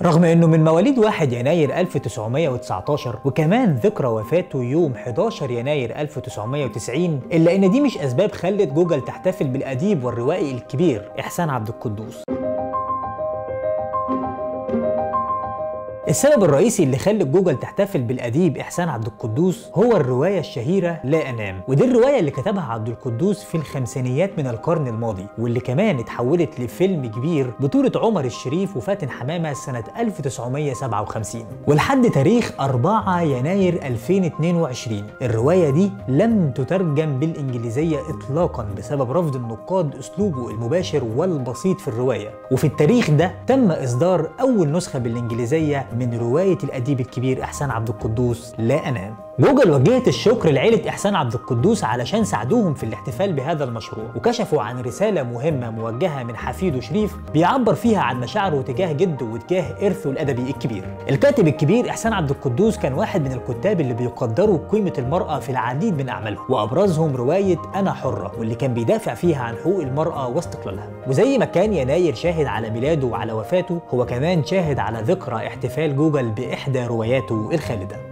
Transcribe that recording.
رغم انه من مواليد 1 يناير 1919 وكمان ذكرى وفاته يوم 11 يناير 1990 الا ان دي مش اسباب خلت جوجل تحتفل بالاديب والروائي الكبير احسان عبد القدوس السبب الرئيسي اللي خلى جوجل تحتفل بالاديب احسان عبد القدوس هو الروايه الشهيره لا انام ودي الروايه اللي كتبها عبد القدوس في الخمسينيات من القرن الماضي واللي كمان اتحولت لفيلم كبير بطوله عمر الشريف وفاتن حمامه سنه 1957 ولحد تاريخ 4 يناير 2022 الروايه دي لم تترجم بالانجليزيه اطلاقا بسبب رفض النقاد اسلوبه المباشر والبسيط في الروايه وفي التاريخ ده تم اصدار اول نسخه بالانجليزيه من رواية الأديب الكبير إحسان عبد القدوس لا أنام جوجل وجهت الشكر لعيلة إحسان عبد القدوس علشان ساعدوهم في الاحتفال بهذا المشروع وكشفوا عن رسالة مهمة موجهة من حفيده شريف بيعبر فيها عن مشاعره تجاه جده وتجاه إرثه الأدبي الكبير الكاتب الكبير إحسان عبد القدوس كان واحد من الكتاب اللي بيقدروا قيمة المرأة في العديد من أعمالهم وأبرزهم رواية أنا حرة واللي كان بيدافع فيها عن حقوق المرأة واستقلالها وزي ما كان يناير شاهد على ميلاده وعلى وفاته هو كمان شاهد على ذكرى احتفال جوجل بإحدى رواياته الخالدة